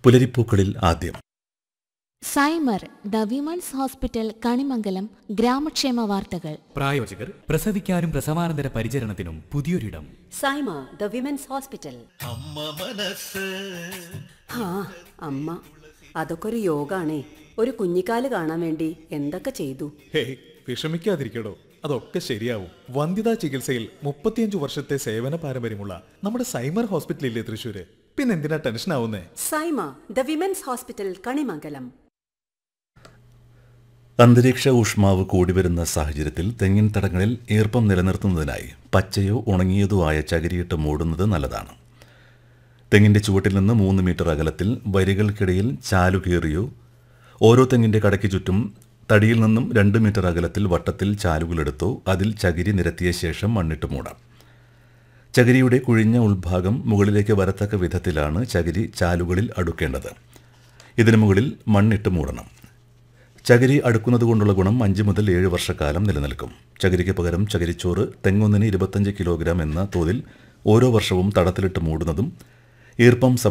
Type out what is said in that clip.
പുലരിപ്പൂക്കളിൽ ആദ്യം Saima the women's hospital Kanimangalam ഗ്രാമക്ഷേമ വാർത്തകൾ പ്രായോജകർ പ്രസവിക്കാനും പ്രസവാനന്തര പരിചരണത്തിനും പുതിയൊരിടം സൈമ ദ വിമൻസ് ഹോസ്പിറ്റൽ ആ അമ്മ അതൊക്കെ ഒരു യോഗാണേ ഒരു കുഞ്ഞിക്കാല് കാണാൻ വേണ്ടി എന്തൊക്കെ ചെയ്തു ഹേയ് വിഷമിക്കാതിരിക്കടോ അതൊക്കെ ശരിയാവും വന്ധ്യതാ ചികിത്സയിൽ മുപ്പത്തിയഞ്ചു വർഷത്തെ സേവന പാരമ്പര്യമുള്ള നമ്മുടെ സൈമർ ഹോസ്പിറ്റലില്ലേ തൃശ്ശൂര് പിന്നെന്തിനാ ടെൻഷൻ ആവുന്നേ Saima the women's hospital Kanimangalam അന്തരീക്ഷ ഊഷ്മാവ് കൂടിവരുന്ന സാഹചര്യത്തിൽ തെങ്ങിൻ തടങ്ങളിൽ ഈർപ്പം നിലനിർത്തുന്നതിനായി പച്ചയോ ഉണങ്ങിയതോ ആയ ചകിരിയിട്ട് മൂടുന്നത് നല്ലതാണ് തെങ്ങിന്റെ ചുവട്ടിൽ നിന്ന് മൂന്ന് മീറ്റർ അകലത്തിൽ വരികൾക്കിടയിൽ ചാലുകീറിയോ ഓരോ തെങ്ങിന്റെ കടയ്ക്ക് ചുറ്റും തടിയിൽ നിന്നും രണ്ട് മീറ്റർ അകലത്തിൽ വട്ടത്തിൽ ചാലുകളെടുത്തോ അതിൽ ചകിരി നിരത്തിയ ശേഷം മണ്ണിട്ട് മൂടാം ചകിരിയുടെ കുഴിഞ്ഞ ഉൾഭാഗം മുകളിലേക്ക് വരത്തക്ക വിധത്തിലാണ് ചകിരി ചാലുകളിൽ അടുക്കേണ്ടത് ഇതിനു മുകളിൽ മണ്ണിട്ട് മൂടണം ചകിരി അടുക്കുന്നത് കൊണ്ടുള്ള ഗുണം അഞ്ച് മുതൽ ഏഴ് വർഷക്കാലം നിലനിൽക്കും ചകിരിക്ക് പകരം ചകിരിച്ചോറ് തെങ്ങൊന്നിന് ഇരുപത്തഞ്ച് കിലോഗ്രാം എന്ന തോതിൽ ഓരോ വർഷവും തടത്തിലിട്ട് മൂടുന്നതും ഈർപ്പം